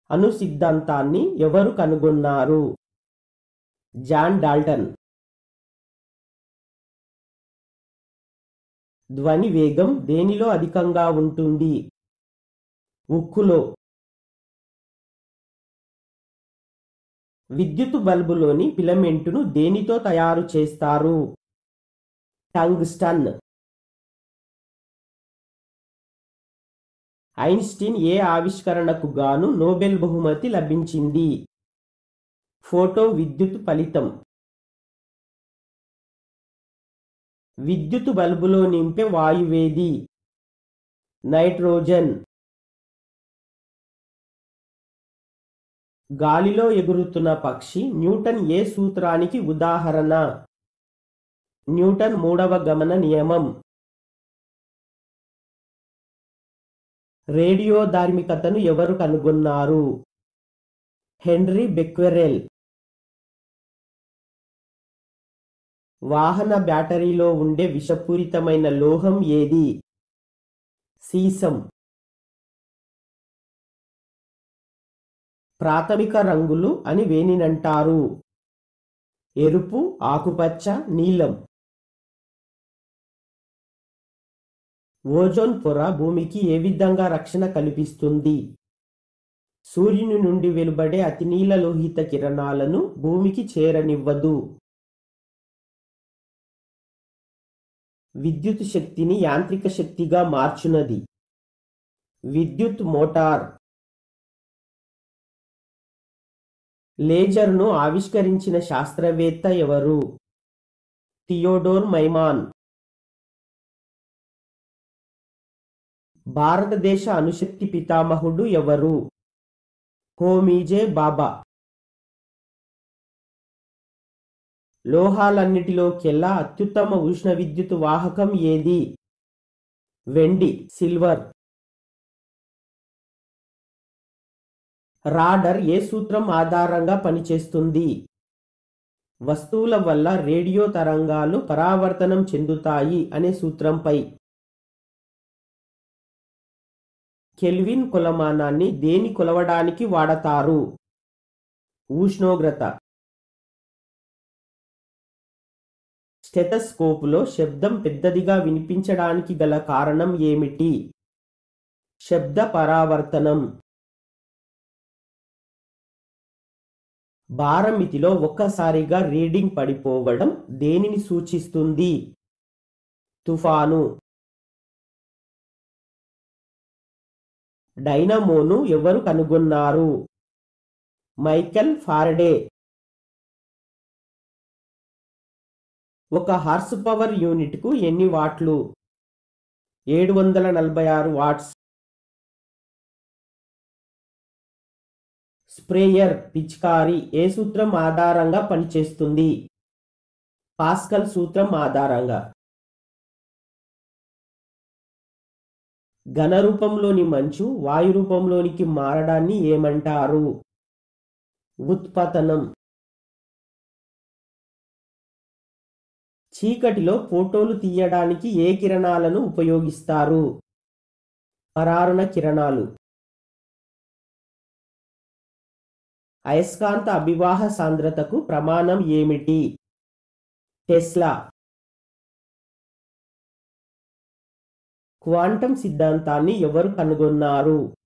అను సిద్ధాంతాన్ని ఎవరు కనుగొన్నారు జాన్ డాల్టన్ ధ్వని వేగం దేనిలో అధికంగా ఉంటుంది ఉక్కులో విద్యుత్ బల్బులోని ఫిలమెంటును దేనితో తయారు చేస్తారు టంగ్స్టన్ ఐన్స్టీన్ ఏ ఆవిష్కరణకు గాను నోబెల్ బహుమతి లభించింది ఫోటో విద్యుత్ ఫలితం విద్యుత్ బల్బులో నింపే వాయువేది నైట్రోజన్ గాలిలో ఎగురుతున్న పక్షి న్యూటన్ ఏ సూత్రానికి ఉదాహరణ న్యూటన్ మూడవ గమన నియమం రేడియో ధార్మికతను ఎవరు కనుగొన్నారు హెన్రీ బెక్వెరెల్ వాహన బ్యాటరీలో ఉండే విషపూరితమైన లోహం ఏది సీసం ప్రాథమిక రంగులు అని వేనినంటారు ఎరుపు ఆకుపచ్చ నీలం ఓజోన్ పొర భూమికి ఏ విధంగా రక్షణ కల్పిస్తుంది సూర్యుని నుండి వెలువడే అతినీల లోహిత కిరణాలను భూమికి చేరనివ్వదు విద్యుత్ శక్తిని యాంత్రిక శక్తిగా మార్చునది విద్యుత్ మోటార్ లేజర్ను ఆవిష్కరించిన శాస్త్రవేత్త ఎవరు థియోడోర్ మైమాన్ భారతదేశ అణుశక్తి పితామహుడు ఎవరు హోమీజే బాబా లోహాలన్నిటిలోకెల్లా అత్యుత్తమ ఉష్ణ విద్యుత్ వాహకం ఏది వెండి సిల్వర్ రాడర్ ఏ సూత్రం ఆధారంగా పనిచేస్తుంది వస్తువుల వల్ల రేడియో తరంగాలు పరావర్తనం చెందుతాయి అనే సూత్రంపై కెల్విన్ కొలమానాన్ని దేని కొలవడానికి వాడతారు ఉష్ణోగ్రత స్టెతస్కోపులో శబ్దం పెద్దదిగా వినిపించడానికి గల కారణం ఏమిటి శబ్ద పరావర్తనం భారమితిలో ఒక్కసారిగా రీడింగ్ పడిపోవడం దేనిని సూచిస్తుంది తుఫాను డైనమోను ఎవరు కనుగొన్నారు మైకెల్ ఫారడే ఒక హార్స్ పవర్ యూనిట్కు ఎన్ని వాట్లు ఏడు వందల నలభై ఆరు వాట్స్ స్ప్రేయర్ పిచికారి ఏ సూత్రం ఆధారంగా పనిచేస్తుంది పాస్కల్ సూత్రం ఆధారంగా ఘన రూపంలోని మంచు వాయు రూపంలోనికి మారడాన్ని ఏమంటారు ఉత్పతనం చీకటిలో ఫోటోలు తీయడానికి ఏ కిరణాలను ఉపయోగిస్తారు పరారుణ కిరణాలు అయస్కాంత అభివాహ సాంద్రతకు ప్రమాణం ఏమిటి టెస్లా క్వాంటం సిద్ధాంతాన్ని ఎవరు కనుగొన్నారు